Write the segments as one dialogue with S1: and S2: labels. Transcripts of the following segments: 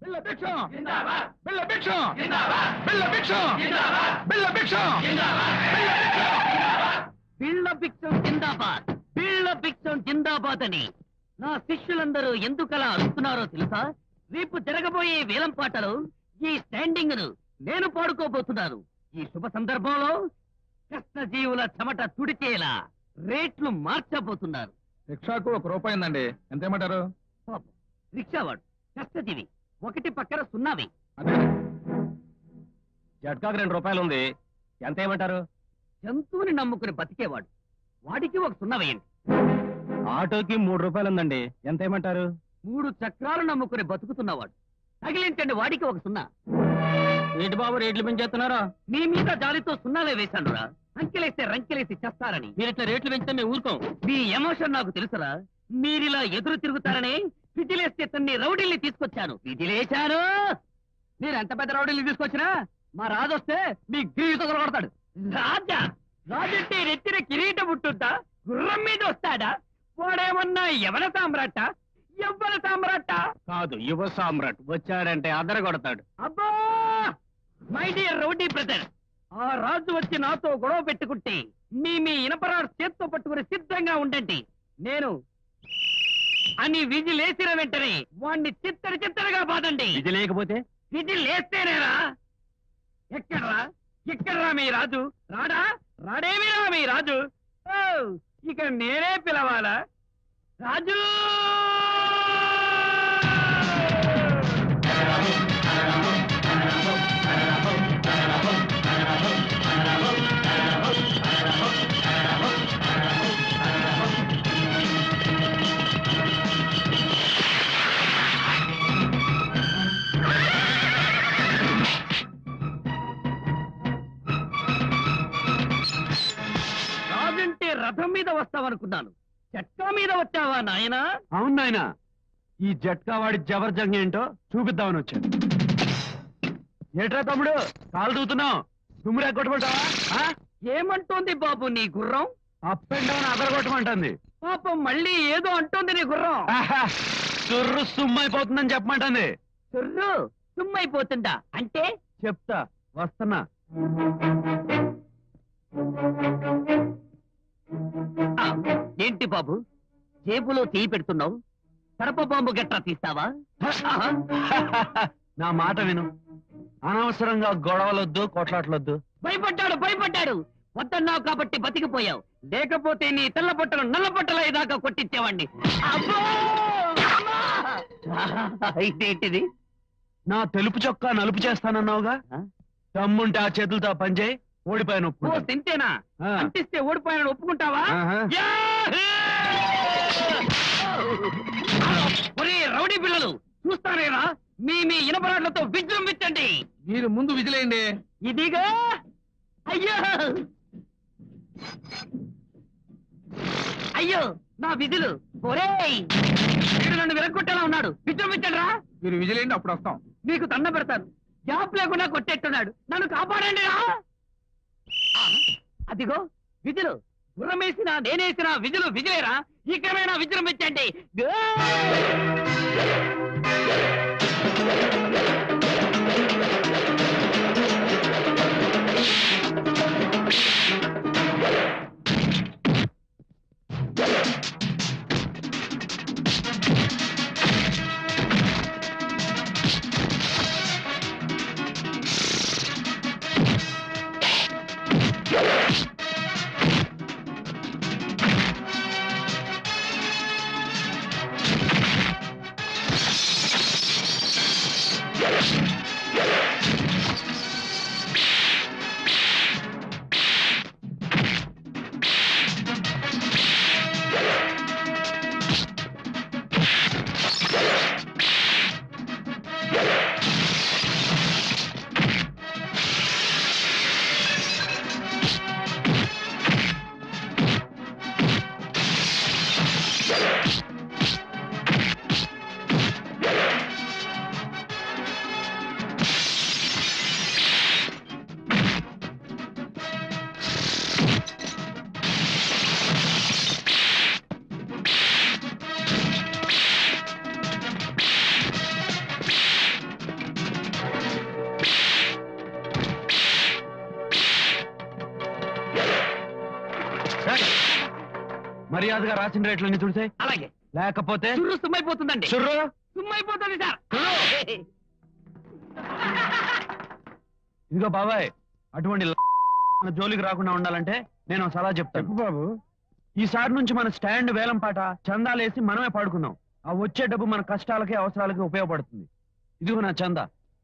S1: బిళ్ళ భిక్షం బిళ్ళ భిక్షం బిళ్ళ భిక్షం బిళ్ళ భిక్షం
S2: బిళ్ళ భిక్షం జిందాబాద్ బిళ్ళ భిక్షం జిందాబాద్ అని నా శిష్యులందరూ ఎందుకలా అరుస్తున్నారో తెలుసా రేపు జరగబోయే వేలం పాటలో ఈ స్టాండింగ్ ను నేను పాడుకోబోతున్నాను ఈ శుభ సందర్భంలో కష్టజీవుల చెమట తుడిచేలా రేట్లు మార్చబోతున్నారు
S1: రిక్షాకు ఒక రూపాయి ఉందండి ఎంతేమంటారు
S2: పాపం, రిక్షావాడు కష్టజీవి ఒకటి పక్కన సున్నావి
S1: అదే
S3: జట్కాకు రెండు రూపాయలు ఉంది ఎంత ఏమంటారు
S2: జంతువుని నమ్ముకుని బతికేవాడు వాడికి ఒక సున్నా వేయండి
S3: ఆటోకి మూడు రూపాయలు ఉందండి ఎంత ఏమంటారు
S2: మూడు చక్రాలు నమ్ముకుని బతుకుతున్నవాడు తగిలించండి వాడికి ఒక సున్నా
S3: ఏంటి బాబు రేట్లు పెంచేస్తున్నారా
S2: మీ మీద జాలితో సున్నాలే వేశానురా అంకెలేస్తే రంకెలేసి చేస్తారని
S3: మీరు ఇట్లా రేట్లు పెంచితే మేము ఊరుకోం
S2: మీ ఎమోషన్ నాకు తెలుసురా మీరిలా ఎదురు తిరుగుతారని విజిలేస్తే తన్ని రౌడీల్ని తీసుకొచ్చాను విజిలేశాను మీరు ఎంత పెద్ద రౌడీల్ని తీసుకొచ్చినా మా రాజొస్తే మీ గ్రీసు కొడతాడు రాజా రాజంటే రెత్తిన కిరీటం ఉంటుందా గుర్రం మీద వస్తాడా వాడేమన్నా ఎవల సామ్రాట ఎవ్వల సామ్రాట
S3: కాదు యువ సామ్రాట్ వచ్చాడంటే అదర కొడతాడు
S2: అబ్బా మై డియర్ రౌడీ బ్రదర్ ఆ రాజు వచ్చి నాతో గొడవ పెట్టుకుంటే మీ మీ ఇనపరాడు చేత్తో పట్టుకుని సిద్ధంగా ఉండండి నేను అని విధి లేచిన వెంటనే వాణ్ణి చిత్తడి చిత్తడిగా బాదండి
S3: ఇది లేకపోతే
S2: విధి లేస్తేనేరా ఎక్కడ్రా ఎక్కడ్రా మీ రాజు రాడా రాడేమిరా మీ రాజు ఓ, ఇక నేనే పిలవాలా రాజు రాజంటే రథం మీద వస్తావనుకున్నాను చెట్కా మీద వచ్చావా నాయనా
S3: అవును నాయన ఈ జట్కా వాడి జబర్జంగ్ ఏంటో చూపిద్దామని వచ్చాను ఏట్రా తమ్ముడు కాలు దూతున్నావు తుమ్మురా కొట్టమంటావా
S2: ఏమంటోంది బాబు నీ గుర్రం
S3: అప్ అండ్ డౌన్ అదర కొట్టమంటుంది
S2: పాపం మళ్ళీ ఏదో అంటోంది నీ గుర్రం
S3: ఆహా, సుర్రు సుమ్మైపోతుందని చెప్పమంటుంది
S2: చుర్రు సుమ్మైపోతుందా అంటే
S3: చెప్తా వస్తున్నా
S2: ఆ, ఏంటి బాబు జేబులో చేయి పెడుతున్నావు కడప బాంబు గట్రా తీస్తావా ఆహా,
S3: నా మాట విను అనవసరంగా గొడవలొద్దు కొట్లాట్లొద్దు
S2: భయపడ్డాడు భయపడ్డాడు వద్దన్నావు కాబట్టి బతికిపోయావు లేకపోతే నీ తెల్ల బట్టలు నల్ల బట్టలు అయ్యేదాకా కొట్టించేవాడిని అబ్బో! అమ్మా! ఇదేంటిది
S3: నా తెలుపు చొక్కా నలుపు చేస్తానన్నావుగా
S2: ఆ?
S3: దమ్ముంటే ఆ చేతులతో పనిచేయి ఓడిపోయాను
S2: ఓ
S3: ఒప్పుకుంటాను.
S2: తింటేనా
S3: ఆ.
S2: అంటిస్తే ఓడిపోయానని ఒప్పుకుంటావా
S3: ఆహా.
S2: యాహూ! ఒరే రౌడీ పిల్లలు చూస్తారేరా మీ మీ ఇనపరాట్లతో విజృంభించండి
S1: మీరు ముందు విజిలేయండి
S2: ఇదిగా అయ్యో అయ్యో నా విధులు ఒరేయ్ వీడు నన్ను విరగొట్టేలా ఉన్నాడు విజృంభించండి రా
S1: మీరు విజిలేయండి అప్పుడు వస్తాం
S2: మీకు దండ పెడతాను గ్యాప్ లేకుండా కొట్టేట్టున్నాడు నన్ను కాపాడండి రా ఆ, అదిగో విధులు గుర్రమేసిన నేనేసిన విధులు విజులేరా ఇకమైనా విజృంభించండి గా!
S3: మర్యాదగా రాసిన రేట్లన్నీ చూసే
S2: అలాగే
S3: లేకపోతే
S2: చుర్రు సుమ్మైపోతుందండి
S3: చుర్రు
S2: సుమ్మైపోతుంది సార్
S3: ఇదిగో బాబాయ్ అటువంటి ల- మన జోలికి రాకుండా ఉండాలంటే నేను ఒక సలహా చెప్తాను బాబు ఈసారి నుంచి మన స్టాండ్ వేలం పాట చందాలేసి మనమే పాడుకుందాం ఆ వచ్చే డబ్బు మన కష్టాలకి అవసరాలకి ఉపయోగపడుతుంది ఇదిగో నా చందా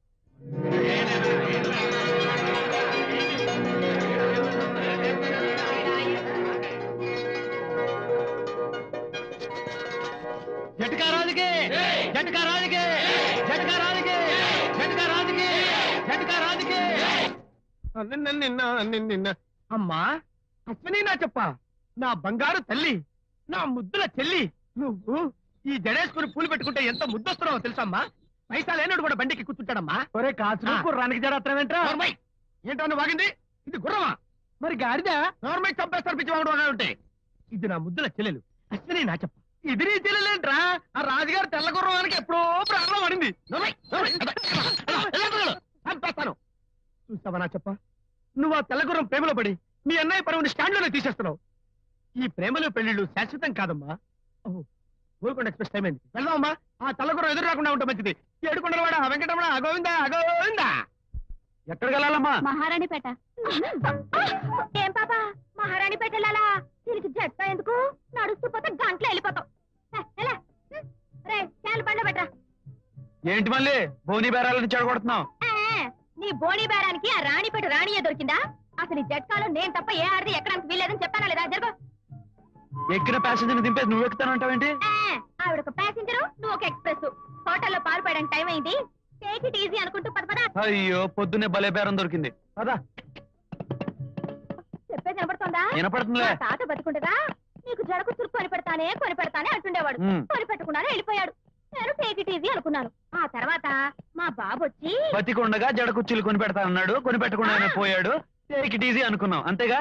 S1: జట్కా రాజుకి జట్కా రాజుకి జట్కా రాజుకి జట్కా రాజుకి జట్కా రాజుకి నిన్న నిన్న నిన్న నిన్న అమ్మా అశ్విని నా చెప్ప నా బంగారు తల్లి నా ముద్దుల చెల్లి నువ్వు ఈ జడేసుకుని పూలు పెట్టుకుంటే ఎంత ముద్దొస్తున్నావో తెలుసమ్మా పైసా లేనోడు కూడా బండికి కూర్చుంటాడమ్మా
S3: ఒరే కాచు
S1: ఆ.
S3: కుర్రానికి జరత్రమేంట్రా
S1: నోర్మై ఏంటో నువ్వు వాగింది ఇది గుర్రమా
S3: మరి గాడిదా
S1: నోర్మై చంపేస్తారు పిచ్చి వాడు ఉంటే ఇది నా ముద్దుల చెల్లెలు అశ్విని నా చెప్ప ఇది నీ చెల్లెలేంట్రా ఆ రాజుగారు తెల్ల గుర్రవానికి ఎప్పుడో ప్రాణం పడింది నోర్మై, నోర్మై, అబ్బా, అబ్బా, అబ్బా, ఎలా కుదరదు? చంపేస్తాను చూస్తావా నా చెప్ప నువ్వు ఆ తెల్లగుర్రం ప్రేమలో పడి మీ అన్నయ్య పరువుని స్టాండ్ లోనే తీసేస్తున్నావు ఈ ప్రేమలు పెళ్లిళ్ళు శాశ్వతం కాదమ్మా ఓహో ఊరుకోండి ఎక్స్ప్రెస్ టైం అయింది వెళ్దామమ్మా ఆ తెల్లగుర్రం ఎదురు రాకుండా ఉంటే మంచిది ఏడుకొండలవాడ వెంకటరమణ గోవిందా గోవిందా
S3: ఎక్కడికి వెళ్ళాలమ్మా
S4: మహారాణిపేట ఏం పాప మహారాణిపేట వెళ్ళాలా దీనికి జట్ట ఎందుకు నడుస్తూ పోతే గంటలో వెళ్ళిపోతాం ఏ, ఎలా? హ్మ్. రే చాలు బండ పెట్టరా
S3: ఏంటి మళ్ళీ బోని బేరాలని చెడగొడుతున్నావు
S4: ఏ, నీ బోణి బేరానికి ఆ రాణిపేట రాణియే దొరికిందా అసలు ఈ జట్కాలో నేను తప్ప ఏ ఆడది ఎక్కడానికి వీల్లేదని చెప్పానా లేదా జరుగు
S3: ఎక్కిన ప్యాసింజర్ దింపేసి నువ్వు ఎక్కుతానంటావేంటి
S4: ఏ, ఆవిడ ఒక ప్యాసింజరు నువ్వు ఒక ఎక్స్ప్రెస్ హోటల్లో పాలు పోయడానికి టైం అయింది టేక్ ఇట్ ఈజీ అనుకుంటూ పద పద
S3: అయ్యో పొద్దున్నే భలే బేరం దొరికింది పదా
S4: చెప్పేది వినపడుతోందా
S3: వినపడుతుందిలే
S4: మా తాత బతుకుండగా నీకు జడకు చురుకు కొని పెడతానే కొని పెడతానే అంటుండేవాడు
S3: ఉమ్.
S4: కొని పెట్టకుండానే వెళ్ళిపోయాడు నేను టేక్ ఇట్ ఈజీ అనుకున్నాను ఆ తర్వాత మా బాబు వచ్చి
S3: బతికుండగా జడ కుర్చీలు కొని పెడతా అన్నాడు కొని పెట్టకుండా ఆయన పోయాడు టేక్ ఇట్ ఈజీ అనుకున్నాం అంతేగా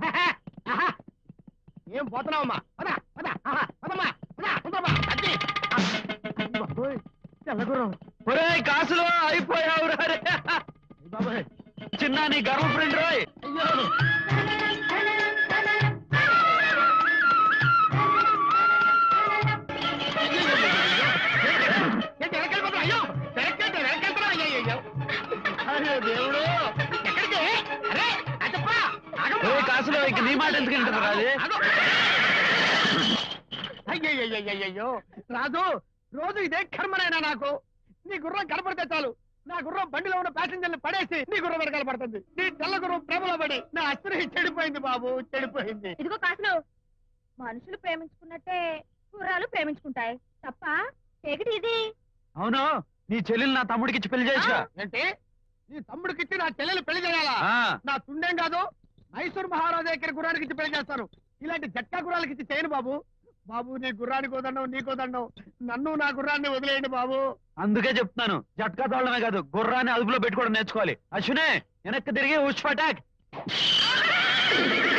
S1: ఏం పోతున్నావమ్మా పద పద ఆహా, పదమ్మా పద తొందరమ్మా అద్దె. బాబోయ్, తెల్లగుర్రం
S3: ఒరే కాసులో అయిపోయావు రే
S1: బాబోయ్
S3: చిన్న నీ గర్ల్ ఫ్రెండ్ రోయ్
S1: అయ్యో ఏంటి వెనకెళ్ళిపోతున్నా? అయ్యో వెనక్కెళ్తా, వెనక్కెళ్తున్నా, అయ్యో, అయ్యో. అయ్యో, దేవుడు ఎక్కడికి అరే అచ్చప్పా ఆగమ్మా.
S3: ఒరే కాసులో ఇంక నీ మాట ఎందుకు వింటుంది రాజు
S1: ఆగు. అయ్యయ్యయ్యయ్యయ్యో రాజు రోజు ఇదే కర్మనైనా నాకు నీ గుర్రం కనపడితే చాలు నా గుర్రం బండిలో ఉన్న ప్యాసింజర్ని పడేసి నీ గుర్రం వెనకాల పడుతుంది నీ తెల్ల గుర్రం ప్రేమలో పడి నా అస్త్రి చెడిపోయింది బాబు చెడిపోయింది
S4: ఇదిగో కాసులు మనుషులు ప్రేమించుకున్నట్టే గుర్రాలు ప్రేమించుకుంటాయి తప్ప టేక్ ఇట్ ఈజీ
S3: అవును నీ చెల్లెలు నా తమ్ముడికి ఇచ్చి పెళ్లి చేయొచ్చుగా
S1: ఏంటి నీ తమ్ముడికిచ్చి నా చెల్లెలు పెళ్లి చేయాలా
S3: ఆ,
S1: నా తుండేం కాదు మైసూర్ మహారాజా దగ్గర గుర్రానికి ఇచ్చి పెళ్లి చేస్తాను ఇలాంటి జట్కా గుర్రాలకి ఇచ్చి చేయను బాబు బాబు నీ గుర్రానికి వదండం నీకు వదండం నన్ను నా గుర్రాన్ని వదిలేయండి బాబు
S3: అందుకే చెప్తున్నాను జట్కా తోడమే కాదు గుర్రాన్ని అదుపులో పెట్టుకోవడం నేర్చుకోవాలి అశ్వినే వెనక్కి తిరిగి ఉష్ పటాక్